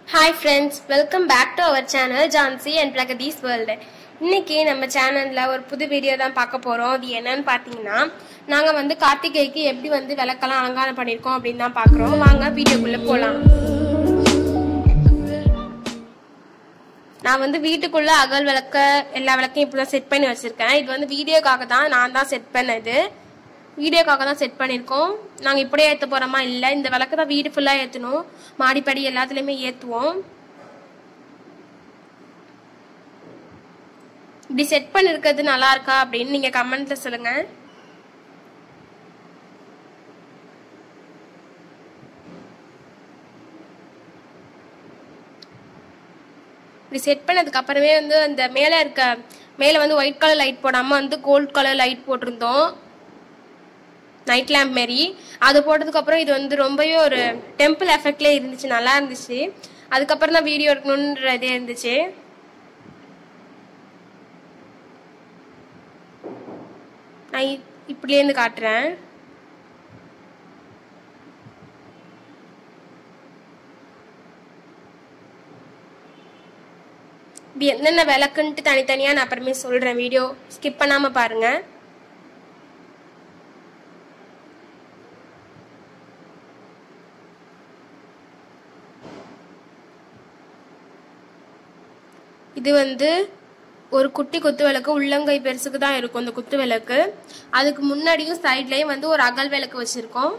Hi friends welcome back to our channel Jhansi and Pragadeesh world இன்னைக்கு நம்ம சேனலில் ஒரு புது வீடியோ தான் பார்க்க போகிறோம் அது என்னன்னு பார்த்தீங்கன்னா நாங்கள் வந்து கார்த்திகைக்கு எப்படி வந்து விளக்கெல்லாம் அலங்காரம் பண்ணியிருக்கோம் அப்படின்னு தான் பார்க்குறோம் வாங்க வீடியோக்குள்ளே போகலாம் நான் வந்து வீட்டுக்குள்ள அகல் விளக்க எல்லா விளக்கையும் இப்படி தான் செட் பண்ணி வச்சிருக்கேன் இது வந்து வீடியோக்காக தான் நான் தான் செட் பண்ணது வீடியோக்காக தான் செட் பண்ணியிருக்கோம் நாங்கள் இப்படியே ஏற்ற போகிறோமா இல்லை இந்த விளக்கு தான் வீடு ஃபுல்லாக ஏற்றணும் மாடிப்படி எல்லாத்துலேயுமே ஏற்றுவோம் இப்படி செட் பண்ணிருக்கிறது நல்லா இருக்கா அப்படின்னு நீங்கள் கமெண்ட்ல சொல்லுங்கள் இப்படி செட் பண்ணதுக்கு அப்புறமே வந்து அந்த மேலே இருக்க மேலே வந்து ஒயிட் கலர் லைட் போடாமல் வந்து கோல்ட் கலர் லைட் போட்டிருந்தோம் நைட் லேம்ப் மாரி அது போட்டதுக்கு அப்புறம் இது வந்து ரொம்பவே ஒரு டெம்பிள் எஃபெக்ட்லேயே இருந்துச்சு நல்லா இருந்துச்சு அதுக்கப்புறம் தான் வீடியோ எடுக்கணுன்ற இதே இருந்துச்சு நான் இ- இப்படிலேருந்து காட்டுறேன் இப்படி என்னென்ன விளக்குன்ட்டு தனித்தனியாக நான் அப்புறமே சொல்கிறேன் வீடியோ ஸ்கிப் பண்ணாமல் பாருங்கள் இது வந்து ஒரு குட்டி குத்து விளக்கு உள்ளங்கை பெருசுக்கு தான் இருக்கும் இந்த குத்து விளக்கு அதுக்கு முன்னாடியும் சைட்லயும் வந்து ஒரு அகல் விளக்கு வச்சிருக்கோம்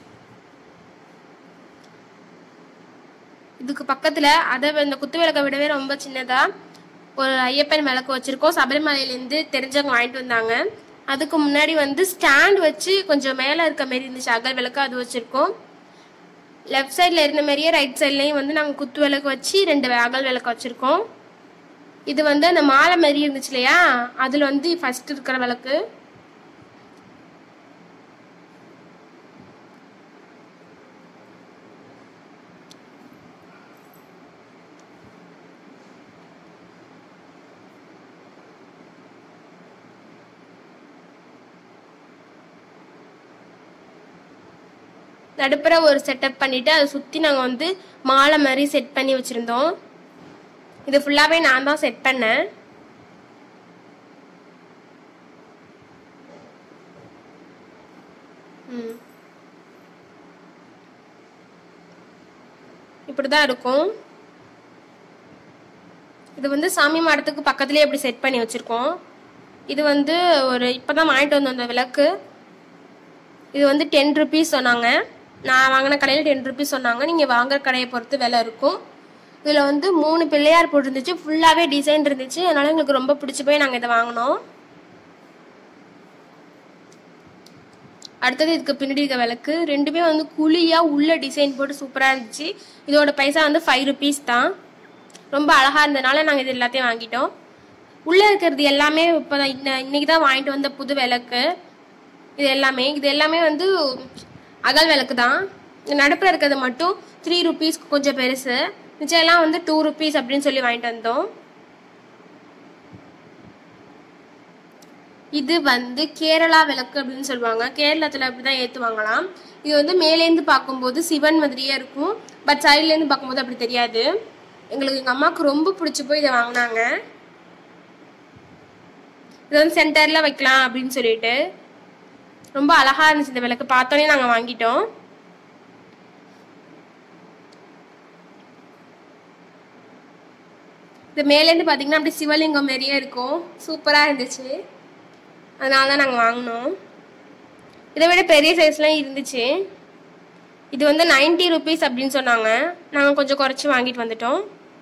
இதுக்கு பக்கத்துல அதை இந்த குத்து விளக்கை விடவே ரொம்ப சின்னதா ஒரு ஐயப்பன் விளக்கு வச்சிருக்கோம் சபரிமலையிலேருந்து தெரிஞ்சவங்க வாங்கிட்டு வந்தாங்க அதுக்கு முன்னாடி வந்து ஸ்டாண்ட் வச்சு கொஞ்சம் மேலே இருக்க மாரி இருந்துச்சு அகல் விளக்கு அது வச்சிருக்கோம் லெஃப்ட் சைடில் இருந்த மாதிரியே ரைட் சைட்லேயும் வந்து நாங்கள் குத்து விளக்கு வச்சு ரெண்டு அகல் விளக்கு வச்சிருக்கோம் இது வந்து அந்த மாலை மாதிரி இருந்துச்சு இல்லையா அதுல வந்து ஃபர்ஸ்ட் இருக்கிற விளக்கு நடுப்புற ஒரு செட்டப் பண்ணிட்டு அதை சுத்தி நாங்க வந்து மாலை மாதிரி செட் பண்ணி வச்சிருந்தோம் இது ஃபுல்லாவே நான் தான் செட் பண்ணேன் ம். இப்படிதான் இருக்கும் இது வந்து சாமி மாடத்துக்கு பக்கத்துலயே இப்படி செட் பண்ணி வச்சிருக்கோம் இது வந்து ஒரு இப்பதான் வாங்கிட்டு வந்தோம் அந்த விளக்கு இது வந்து டென் ருபீஸ் சொன்னாங்க நான் வாங்கின கடையில் டென் ருபீஸ் சொன்னாங்க நீங்கள் வாங்குற கடையை பொறுத்து விலை இருக்கும் இதில் வந்து மூணு பிள்ளையார் போட்டிருந்துச்சு ஃபுல்லாகவே டிசைன் இருந்துச்சு அதனால எங்களுக்கு ரொம்ப பிடிச்சி போய் நாங்கள் இதை வாங்கினோம் அடுத்தது இதுக்கு பின்னாடி இருக்க விளக்கு ரெண்டுமே வந்து குழியாக உள்ள டிசைன் போட்டு சூப்பராக இருந்துச்சு இதோட பைசா வந்து ஃபைவ் ருபீஸ் தான் ரொம்ப அழகாக இருந்ததுனால நாங்கள் இது எல்லாத்தையும் வாங்கிட்டோம் உள்ளே இருக்கிறது எல்லாமே இப்போ தான் இன்னைக்கு தான் வாங்கிட்டு வந்த புது விளக்கு இது எல்லாமே இது எல்லாமே வந்து அகல் விளக்கு தான் நடுப்புற இருக்கிறது மட்டும் த்ரீ ருபீஸ்க்கு கொஞ்சம் பெருசு மிச்சம் எல்லாம் வந்து டூ ருபீஸ் அப்படின்னு சொல்லி வாங்கிட்டு வந்தோம் இது வந்து கேரளா விளக்கு அப்படின்னு சொல்லுவாங்க கேரளத்தில் அப்படிதான் ஏற்றுவாங்களாம் இது வந்து மேலேருந்து பார்க்கும்போது சிவன் மாதிரியே இருக்கும் பட் சைட்லேருந்து பார்க்கும்போது அப்படி தெரியாது எங்களுக்கு எங்கள் அம்மாவுக்கு ரொம்ப பிடிச்சி போய் இதை வாங்கினாங்க இது வந்து சென்டரில் வைக்கலாம் அப்படின்னு சொல்லிட்டு ரொம்ப அழகா இருந்துச்சு இந்த விளக்கு பார்த்தோன்னே நாங்கள் வாங்கிட்டோம் இது மேலேருந்து பார்த்தீங்கன்னா அப்படி சிவலிங்கம் மாதிரியே இருக்கும் சூப்பராக இருந்துச்சு அதனால தான் நாங்கள் வாங்கினோம் இதை விட பெரிய சைஸ்லாம் இருந்துச்சு இது வந்து 90 ருபீஸ் அப்படின்னு சொன்னாங்க நாங்கள் கொஞ்சம் குறைச்சி வாங்கிட்டு வந்துட்டோம்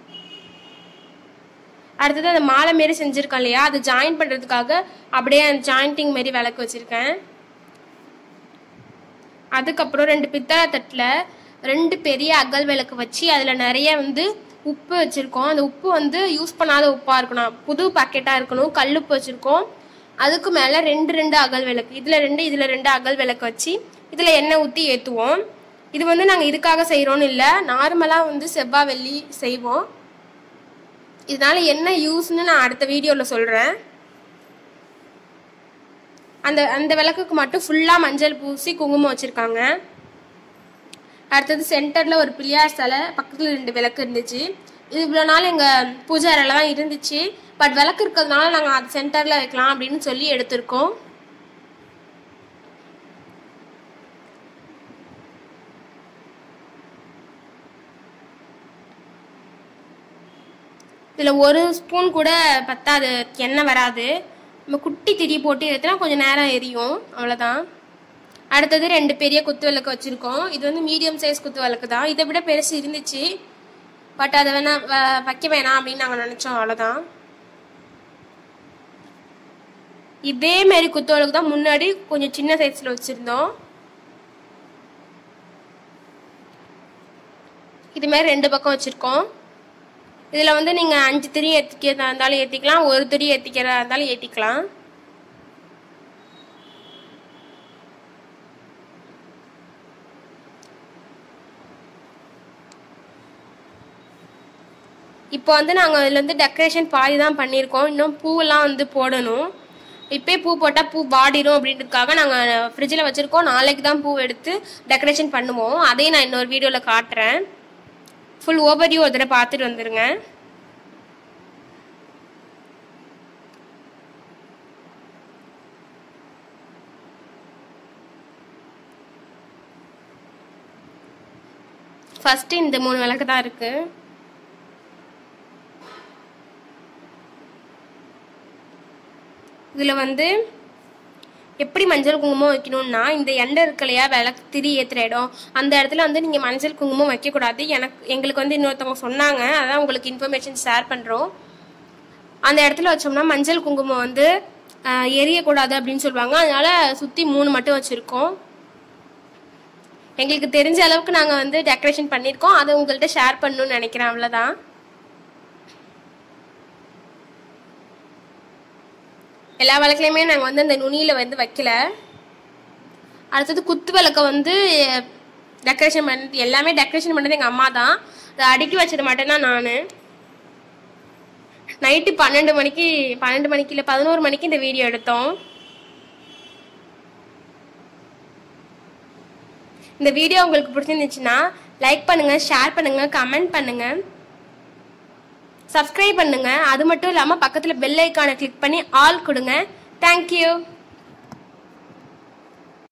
அடுத்தது அந்த மாலை மாரி செஞ்சுருக்கோம் இல்லையா அது ஜாயின் பண்ணுறதுக்காக அப்படியே அந்த ஜாயிண்டிங் மாரி விளக்கு வச்சுருக்கேன் அதுக்கப்புறம் ரெண்டு பித்தளை தட்டில் ரெண்டு பெரிய அகல் விளக்கு வச்சு அதில் நிறைய வந்து உப்பு வச்சுருக்கோம் அந்த உப்பு வந்து யூஸ் பண்ணாத உப்பாக இருக்கணும் புது பாக்கெட்டாக இருக்கணும் கல்லுப்பு வச்சுருக்கோம் அதுக்கு மேலே ரெண்டு ரெண்டு அகல் விளக்கு இதில் ரெண்டு இதில் ரெண்டு அகல் விளக்கு வச்சு இதில் எண்ணெய் ஊற்றி ஏற்றுவோம் இது வந்து நாங்கள் இதுக்காக செய்கிறோன்னு இல்லை நார்மலாக வந்து செவ்வாய் வெள்ளி செய்வோம் இதனால என்ன யூஸ்னு நான் அடுத்த வீடியோவில் சொல்கிறேன் அந்த அந்த விளக்குக்கு மட்டும் ஃபுல்லாக மஞ்சள் பூசி குங்குமம் வச்சுருக்காங்க அடுத்தது சென்டரில் ஒரு பிள்ளையார் சிலை பக்கத்தில் ரெண்டு விளக்கு இருந்துச்சு இது இவ்வளோ நாள் எங்கள் பூஜை அறையில் தான் இருந்துச்சு பட் விளக்கு இருக்கிறதுனால நாங்கள் அது சென்டரில் வைக்கலாம் அப்படின்னு சொல்லி எடுத்திருக்கோம் இதில் ஒரு ஸ்பூன் கூட பத்தாது எண்ணெய் வராது நம்ம குட்டி திரி போட்டு ஏற்றினா கொஞ்சம் நேரம் எரியும் அவ்வளோதான் அடுத்தது ரெண்டு பெரிய குத்து விளக்கு வச்சுருக்கோம் இது வந்து மீடியம் சைஸ் குத்து விளக்கு தான் இதை விட பெருசு இருந்துச்சு பட் அதை வேணா வ- வைக்க வேணாம் அப்படின்னு நாங்கள் நினச்சோம் அவ்வளோதான் இதே மாதிரி குத்து விளக்கு தான் முன்னாடி கொஞ்சம் சின்ன சைஸில் வச்சுருந்தோம் இது மாதிரி ரெண்டு பக்கம் வச்சுருக்கோம் இதில் வந்து நீங்கள் அஞ்சு திரி ஏற்றிக்கிறதா இருந்தாலும் ஏற்றிக்கலாம் ஒரு திரி ஏற்றிக்கிறதா இருந்தாலும் ஏற்றிக்கலாம் இப்போ வந்து நாங்கள் இதில் வந்து டெக்கரேஷன் பாதி தான் பண்ணியிருக்கோம் இன்னும் பூவெல்லாம் வந்து போடணும் இப்போயே பூ போட்டால் பூ வாடிடும் அப்படின்றதுக்காக நாங்கள் ஃப்ரிட்ஜில் வச்சுருக்கோம் நாளைக்கு தான் பூ எடுத்து டெக்கரேஷன் பண்ணுவோம் அதையும் நான் இன்னொரு வீடியோவில் காட்டுறேன் ஃபுல் ஓவர்வியூ ஒரு தடவை பார்த்துட்டு வந்துருங்க ஃபஸ்ட்டு இந்த மூணு விளக்கு தான் இருக்குது இதில் வந்து எப்படி மஞ்சள் குங்குமம் வைக்கணும்னா இந்த எண்டை இருக்கு இல்லையா விளக்கு திரி ஏற்றுற இடம் அந்த இடத்துல வந்து நீங்கள் மஞ்சள் குங்குமம் வைக்கக்கூடாது எனக்கு எங்களுக்கு வந்து இன்னொருத்தவங்க சொன்னாங்க அதான் உங்களுக்கு இன்ஃபர்மேஷன் ஷேர் பண்ணுறோம் அந்த இடத்துல வச்சோம்னா மஞ்சள் குங்குமம் வந்து ஆஹ், எரியக்கூடாது அப்படின்னு சொல்லுவாங்க அதனால சுற்றி மூணு மட்டும் வச்சுருக்கோம் எங்களுக்கு தெரிஞ்ச அளவுக்கு நாங்கள் வந்து டெக்கரேஷன் பண்ணியிருக்கோம் அதை உங்கள்கிட்ட ஷேர் பண்ணணும்னு நினைக்கிறேன் அவ்வளோதான் எல்லா விளக்குலையுமே நாங்கள் வந்து அந்த நுனியில் வந்து வைக்கல அடுத்தது குத்து விளக்க வந்து டெக்கரேஷன் பண்ணது எல்லாமே டெக்கரேஷன் பண்ணது எங்கள் அம்மா தான் அதை அடுக்கி வச்சது மட்டும்தான் நான் நைட்டு பன்னெண்டு மணிக்கு பன்னெண்டு மணிக்கு இல்லை பதினோரு மணிக்கு இந்த வீடியோ எடுத்தோம் இந்த வீடியோ உங்களுக்கு பிடிச்சிருந்துச்சுன்னா லைக் பண்ணுங்க ஷேர் பண்ணுங்க கமெண்ட் பண்ணுங்க சப்ஸ்கிரைப் பண்ணுங்க அது மட்டும் இல்லாமல் பக்கத்தில் பெல் ஐக்கானை கிளிக் பண்ணி ஆல் கொடுங்க தேங்க்யூ